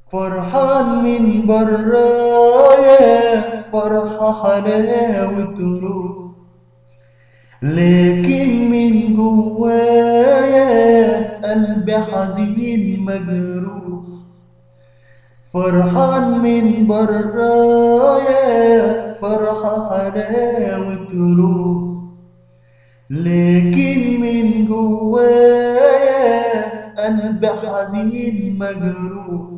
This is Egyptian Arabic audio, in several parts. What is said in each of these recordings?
فرحان من برايا فرحة حلاوة روح لكن من جوايا قلبي حزين مجروح فرحان من برايا فرحة حلاوة روح لكن من جوايا قلبي حزين مجروح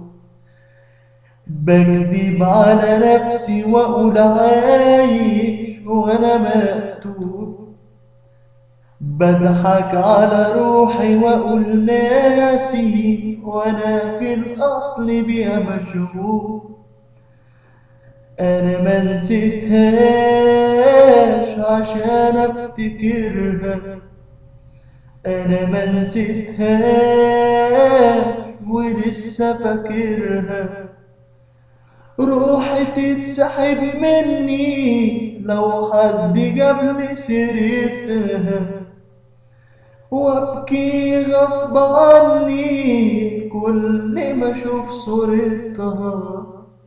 بكذب على نفسي واقول عايش وانا مقتول بضحك على روحي واقول ناسي وانا في الاصل بيها مشغول انا ما نسيتهاش عشان افتكرها انا ما نسيتهاش ولسه فاكرها روحي تتسحب مني لو حد جابلي سيرتها وابكي غصب عني كل ما اشوف صورتها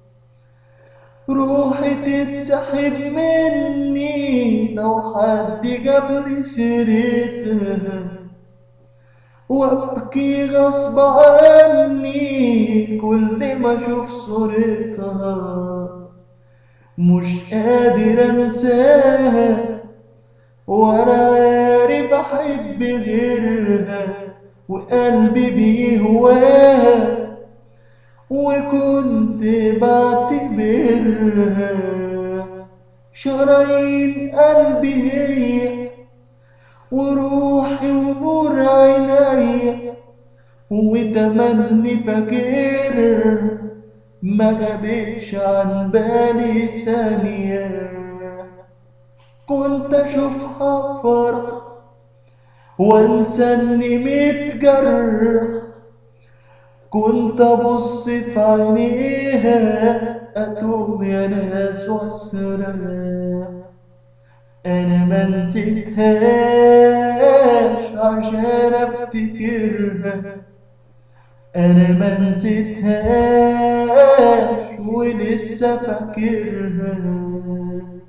روحي تتسحب مني لو حد جابلي سيرتها وابكي غصب عني كل ما اشوف صورتها مش قادر انساها وانا عارف احب غيرها وقلبي بيهواها وكنت بعتبرها شرايين قلبي هي وروحي ونور عينيا وتمني فاكر ما غابتش عن بالي ثانية كنت اشوفها فرح وانسى اني متجرح كنت ابص في عينيها اتوب يا ناس واسرح انا ما نسيتهاش عشان افتكرها انا ما نسيتهاش ولسه فاكرها